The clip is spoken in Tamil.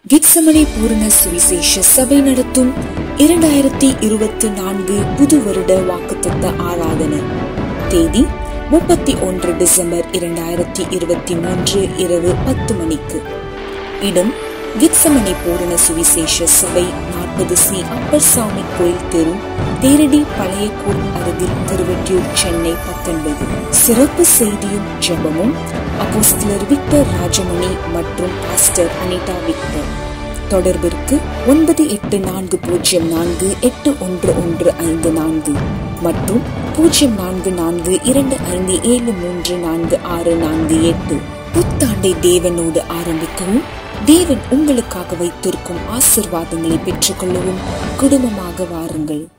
கிட்சமனை பூரண சுவிசேஷ சபை நடத்தும் இரண்டாயிரத்தி இருபத்தி நான்கு புது வருட வாக்குத்தத்த ஆராதனை தேதி முப்பத்தி ஒன்று டிசம்பர் இரண்டாயிரத்தி இருபத்தி மூன்று இரவு பத்து மணிக்கு இடம் கிட்சமனை பூரண சுவிசேஷ சபை நாற்பது சி அப்பர் சாமி கோயில் தெரு தேரடி பழைய கோயில் அருகில் திருவெட்டியூர் சென்னை பத்தொன்பது சிறப்பு செய்தியும் ஜெபமும் அப்போஸ்தலர் விக்டர் ராஜமணி மற்றும் பாஸ்டர் அனிதா விக்டர் தொடர்பிற்கு ஒன்பது எட்டு நான்கு பூஜ்ஜியம் நான்கு எட்டு ஒன்று ஒன்று ஐந்து நான்கு மற்றும் பூஜ்ஜியம் நான்கு நான்கு இரண்டு ஐந்து ஏழு மூன்று நான்கு ஆறு நான்கு எட்டு புத்தாண்டை தேவனோடு ஆரம்பிக்கவும் தேவன் உங்களுக்காக வைத்திருக்கும் ஆசிர்வாதங்களை பெற்றுக்கொள்ளவும் குடும்பமாக வாருங்கள்